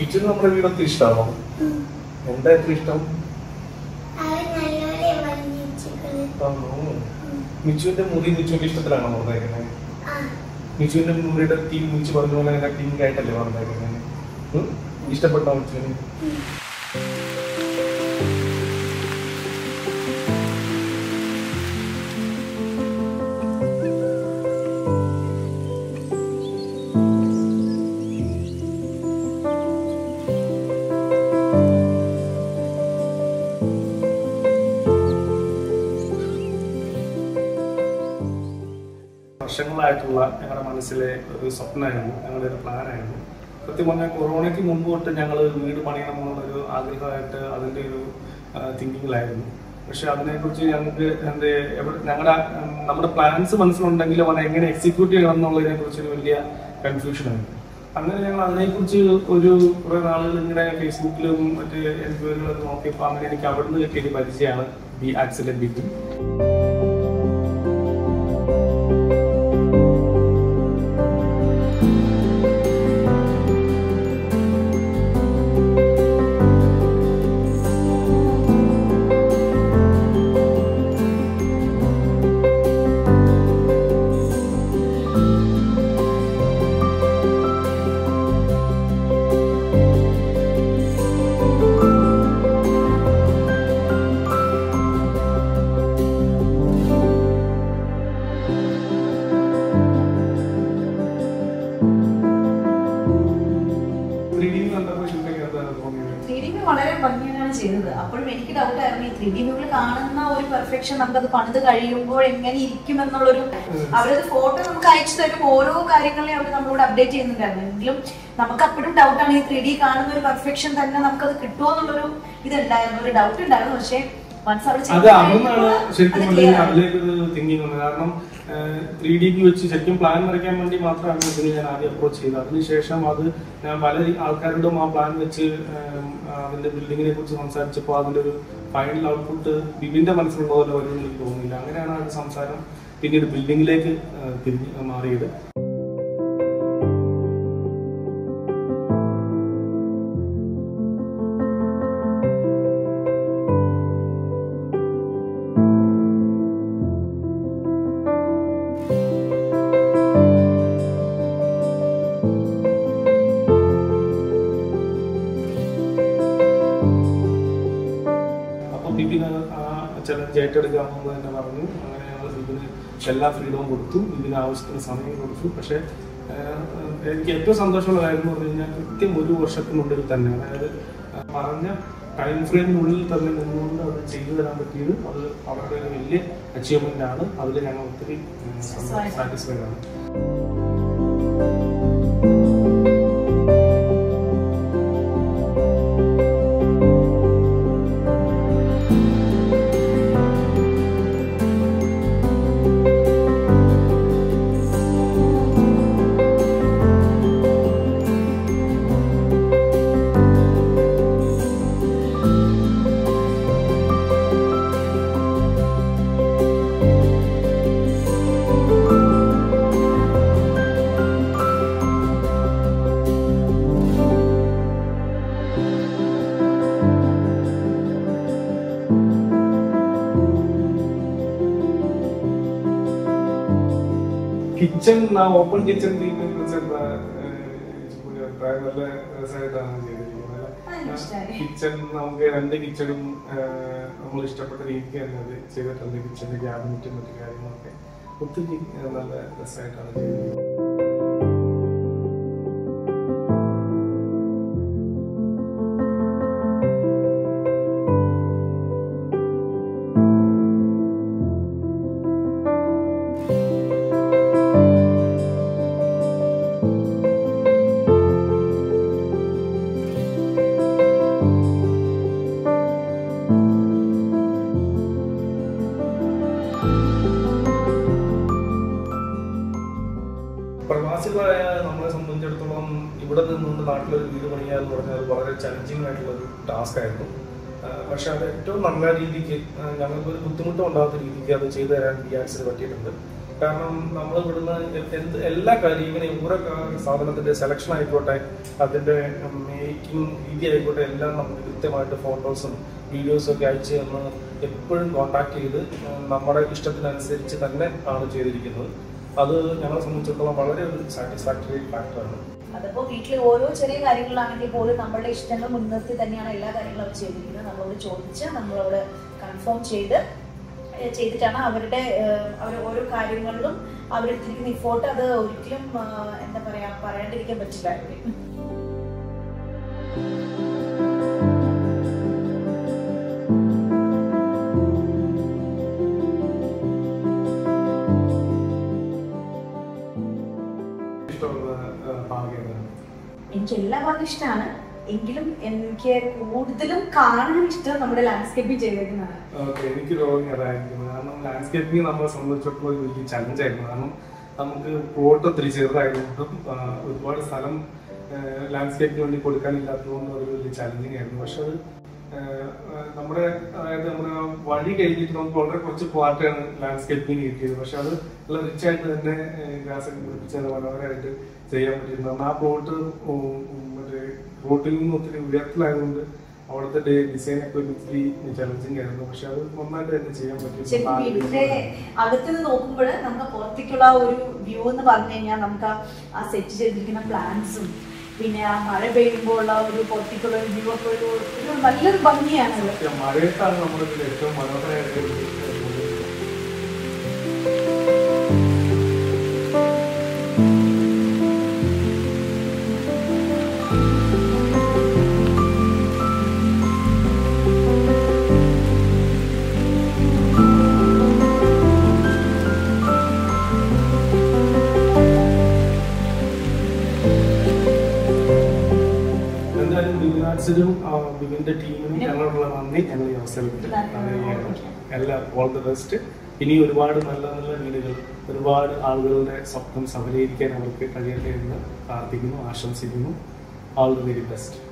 Kitchen നമ്മുടെ വീടൊക്കെ ഇഷ്ടമാണോ എന്താ എത്ര ഇഷ്ടം അവൻ നല്ലപോലെ വന്നിരിക്കുന്നത് ആണോ മിച്ചുവിന്റെ മുറി മിച്ചുവിന്റെ ഇഷ്ടത്തിലാണോ പറഞ്ഞേക്കുന്നത് ആ മിച്ചുവിന്റെ മുറിയുടെ ടീം മിച്ചു പറഞ്ഞ പോലെ അങ്ങനെ ടീം ആയിട്ടല്ലേ പറഞ്ഞേക്കുന്നത് ഉം? ഇഷ്ടപ്പെട്ടോ മിച്ചുവിന് വർഷങ്ങളായിട്ടുള്ള ഞങ്ങളുടെ മനസ്സിലെ ഒരു സ്വപ്നമായിരുന്നു ഞങ്ങളുടെ ഒരു പ്ലാനായിരുന്നു സത്യം പറഞ്ഞാൽ കൊറോണയ്ക്ക് മുമ്പ് തൊട്ട് ഞങ്ങൾ വീട് പണിയണം എന്നുള്ളൊരു ആഗ്രഹമായിട്ട് അതിൻ്റെ ഒരു തിങ്കിങ്ങിലായിരുന്നു പക്ഷെ അതിനെക്കുറിച്ച് ഞങ്ങൾക്ക് എന്ത് എവിടെ ഞങ്ങളുടെ ഉം, നമ്മുടെ പ്ലാൻസ് മനസ്സിലുണ്ടെങ്കിലും അത് എങ്ങനെ എക്സിക്യൂട്ട് ചെയ്യണം എന്നുള്ളതിനെ കുറിച്ച് ഒരു വലിയ കൺഫ്യൂഷനായിരുന്നു അങ്ങനെ ഞങ്ങൾ അതിനെക്കുറിച്ച് ഒരു കുറെ നാളുകൾ ഇങ്ങനെ ഫേസ്ബുക്കിലും മറ്റ് എൻക്വയറികളൊക്കെ നോക്കിയപ്പോൾ അങ്ങനെ എനിക്ക് അവിടുന്ന് കിട്ടിയ ഒരു പരിചയമാണ് ബി ആക്സിഡന്റ് ബിറ്റും ത്രീ ഡി കണ്ടപ്പോൾ ഷൂട്ടിംഗ് എന്താണ് തോന്നിയത് ത്രീ ഡി വളരെ ഭംഗിയാണ് ചെയ്തത് അപ്പോഴും എനിക്ക് ഡൗട്ട് ആയിരുന്നു ഈ ത്രീ ഡി വ്യൂവിൽ കാണുന്ന ഒരു പെർഫെക്ഷൻ നമുക്കത് പണിത് കഴിയുമ്പോൾ എങ്ങനെ ഇരിക്കും എന്നുള്ളൊരു അവരത് ഫോട്ടോ നമുക്ക് അയച്ചു തരും ഓരോ കാര്യങ്ങളെയും അവർ നമ്മളോട് അപ്ഡേറ്റ് ചെയ്യുന്നുണ്ടായിരുന്നു എങ്കിലും നമുക്ക് അപ്പോഴും ഡൗട്ടാണ് ഈ ത്രീ ഡി കാണുന്ന ഒരു പെർഫെക്ഷൻ തന്നെ നമുക്കത് കിട്ടുമോ എന്നുള്ളൊരു ഇതുണ്ടായിരുന്നു ഒരു ഡൗട്ട് ഉണ്ടായിരുന്നു പക്ഷേ വൺസ് അവർ അത് അവിടുന്നാണ് ശരിക്കും പറഞ്ഞാൽ അതിലേക്ക് ഒരു തിങ്കിങ് വന്നത് കാരണം ത്രീ ഡിക്ക് വെച്ച് ശരിക്കും പ്ലാൻ വരയ്ക്കാൻ വേണ്ടി മാത്രമാണ് ഇതിന് ഞാൻ ആദ്യം അപ്രോച്ച് ചെയ്തത് അതിനുശേഷം അത് ഞാൻ പല രീ- ആൾക്കാരോടും ആ പ്ലാൻ വെച്ച് ഏം, അതിന്റെ ബിൽഡിങ്ങിനെ കുറിച്ച് സംസാരിച്ചപ്പോൾ അതിന്റെ ഒരു ഫൈനൽ ഔട്ട്പുട്ട് ബിബിന്റെ മനസ്സിലുള്ള പോലെ വരുമെന്ന് എനിക്ക് തോന്നുന്നില്ല അങ്ങനെയാണ് ആ ഒരു സംസാരം പിന്നീട് ബിൽഡിങ്ങിലേക്ക് തിരിഞ്ഞ് മാറിയത് അപ്പൊ ബിബിന് ആ ചലഞ്ച് ഏറ്റെടുക്കാമെന്ന് തന്നെ പറഞ്ഞു അങ്ങനെ ഞങ്ങൾ ബിബിന് എല്ലാ ഫ്രീഡവും കൊടുത്തു ബിബിന് ആവശ്യത്തിന് സമയം കൊടുത്തു പക്ഷെ ആഹ്, എനിക്ക് ഏറ്റവും സന്തോഷമുള്ള കാര്യം എന്ന് പറഞ്ഞു കഴിഞ്ഞാൽ കൃത്യം ഒരു വർഷത്തിനുള്ളിൽ തന്നെ അതായത് ആ പറഞ്ഞ ടൈം ഫ്രെയിമിനുള്ളിൽ തന്നെ നിന്നുകൊണ്ട് അത് ചെയ്തു തരാൻ പറ്റിയത് അത് അവരുടെ ഒരു വലിയ അച്ചീവ്മെന്റ് ആണ് അതിൽ ഞങ്ങൾ ഒത്തിരി സാറ്റിസ്ഫൈഡ് ആണ് കിച്ചൺ ആ ഓപ്പൺ കിച്ചൺ തീമിനെ കുറിച്ച് എന്താ ഏഹ്, അഭിപ്രായം നല്ല രസമായിട്ടാണ് ചെയ്തിരിക്കുന്നത് അതെനിക്കിഷ്ടായി. കിച്ചൺ നമുക്ക് രണ്ട് കിച്ചണും നമ്മൾ ഇഷ്ടപ്പെട്ട രീതിക്ക് തന്നെ അത് ചെയ്തിട്ടുണ്ട് കിച്ചണിന്റെ ക്യാബിനറ്റും മറ്റു കാര്യങ്ങളൊക്കെ ഒത്തിരി ഏഹ്, നല്ല രസമായിട്ടാണ് ചെയ്തിരിക്കുന്നത് പ്രവാസികളായ നമ്മളെ സംബന്ധിച്ചിടത്തോളം ഇവിടെ നിന്നുകൊണ്ട് നാട്ടിലൊരു വീട് പണിയുക എന്ന് പറഞ്ഞാൽ അത് വളരെ ചലഞ്ചിങ് ആയിട്ടുള്ള ഒരു ടാസ്ക് ആയിരുന്നു ആ, പക്ഷെ അത് ഏറ്റവും നല്ല രീതിക്ക് ആ, ഞങ്ങൾക്ക് ഒരു ബുദ്ധിമുട്ടും ഉണ്ടാകാത്ത രീതിക്ക് അത് ചെയ്തു തരാൻ ബിയാക്സിന് പറ്റിയിട്ടുണ്ട് കാരണം നമ്മൾ ഇവിടുന്ന് എന്ത് എല്ലാ കാര്യം ഇങ്ങനെ ഓരോ സാധനത്തിന്റെ സെലക്ഷൻ ആയിക്കോട്ടെ അതിന്റെ മേക്കിംഗ് രീതി ആയിക്കോട്ടെ എല്ലാം നമുക്ക് കൃത്യമായിട്ട് ഫോട്ടോസും വീഡിയോസും ഒക്കെ അയച്ചു തന്ന് എപ്പോഴും കോണ്ടാക്ട് ചെയ്ത് നമ്മുടെ ഇഷ്ടത്തിനനുസരിച്ച് തന്നെ ആണ് ചെയ്തിരിക്കുന്നത് അത് ഞങ്ങളെ സംബന്ധിച്ചിടത്തോളം വളരെ ഒരു സാറ്റിസ്ഫാക്ടറി ഫാക്ടറാണ് അതിപ്പോ വീട്ടിലെ ഓരോ ചെറിയ കാര്യങ്ങളാണെങ്കിൽ പോലും നമ്മളുടെ ഇഷ്ടങ്ങൾ മുൻനിർത്തി തന്നെയാണ് എല്ലാ കാര്യങ്ങളും അവർ ചെയ്തിരിക്കുന്നത് നമ്മളോട് ചോദിച്ച് നമ്മളോട് കൺഫേം ചെയ്ത് ഏഹ് ചെയ്തിട്ടാണ് അവരുടെ ഏഹ് അവർ ഓരോ കാര്യങ്ങളിലും അവരെടുത്തിരിക്കുന്ന ഈ ഫോട്ടോ അത് ഒരിക്കലും ആഹ് എന്താ പറയാ പറയാണ്ടിരിക്കാൻ പറ്റില്ല അവര്. ഇഷ്ടമുള്ള ഭാഗം ഏതാണ്? എനിക്ക് എല്ലാ ഭാഗം ഇഷ്ടമാണ് എങ്കിലും എനിക്ക് കൂടുതലും കാണാൻ ഇഷ്ടം നമ്മുടെ ലാൻഡ്സ്കേപ്പിംഗ് ചെയ്തേക്കുന്നതാണ് ഓക്കെ എനിക്ക് തോന്നി അതായിരിക്കും കാരണം ലാൻഡ്സ്കേപ്പിംഗ് നമ്മളെ സംബന്ധിച്ചിടത്തോളം ഒരു വലിയ ചലഞ്ച് ആയിരുന്നു കാരണം നമുക്ക് പ്ലോട്ട് ഒത്തിരി ചെറുതായതുകൊണ്ടും ആ, ഒരുപാട് സ്ഥലം ലാൻഡ്സ്കേപ്പിന് വേണ്ടി കൊടുക്കാനില്ലാത്തതുകൊണ്ട് ഒരു വലിയ ചലഞ്ചിങ് ആയിരുന്നു പക്ഷെ അത് ആ, ആ, നമ്മുടെ അതായത് നമ്മുടെ ആ വഴി കഴിഞ്ഞിട്ട് നമുക്ക് വളരെ കുറച്ച് പാർട്ടാണ് ലാൻഡ്സ്കേപ്പിംഗ് കിട്ടിയത് പക്ഷെ അത് നല്ല റിച്ച് ആയിട്ട് തന്നെ ഗ്രാസ് ഒക്കെ പിടിപ്പിച്ച് അത് മനോഹരമായിട്ട് ചെയ്യാൻ പറ്റിയിരുന്നു കാരണം ആ പ്ലോട്ട് മറ്റേ റോട്ടിൽ നിന്ന് ഒത്തിരി ഉയരത്തിലായതുകൊണ്ട് അവിടുത്തെ ഡിസൈൻ ഒക്കെ ഒരു ഇത്തിരി ചലഞ്ചിങ് ആയിരുന്നു പക്ഷെ അത് നന്നായിട്ട് തന്നെ ചെയ്യാൻ ശരിക്കും വീടിന്റെ പറ്റും അകത്തുനിന്ന് നോക്കുമ്പോൾ നമുക്ക് പുറത്തേക്കുള്ള ആ ഒരു വ്യൂ എന്ന് പറഞ്ഞു കഴിഞ്ഞാൽ നമുക്ക് ആ- ആ സെറ്റ് ചെയ്തിരിക്കുന്ന പ്ലാൻസും പിന്നെ ആ മഴ പെയ്യുമ്പോൾ ഉള്ള ഒരു പുറത്തേക്കുള്ള ഒരു വ്യൂ ഒക്കെ ഒരു ഒരു നല്ലൊരു ഭംഗിയാണത് സത്യം, മഴയത്താണ് നമ്മുടെ ഇതിൽ ഏറ്റവും മനോഹരമായിട്ട് തോന്നുന്നത്. എന്തായാലും ബിബിനാട്സിനും ബിബിന്റെ ടീമിനും ഞങ്ങളോടുള്ള നന്ദി ഞങ്ങൾ ഈ അവസരത്തിൽ അറിയിക്കുകയാണ് എല്ലാ ഓൾ ദി ബെസ്റ്റ് ഇനി ഒരുപാട് നല്ല നല്ല വീടുകൾ ഒരുപാട് ആളുകളുടെ സ്വപ്നം സഫലീകരിക്കാൻ അവർക്ക് കഴിയട്ടെ എന്ന് പ്രാർത്ഥിക്കുന്നു ആശംസിക്കുന്നു ഓൾ ദി വെരി ബെസ്റ്റ്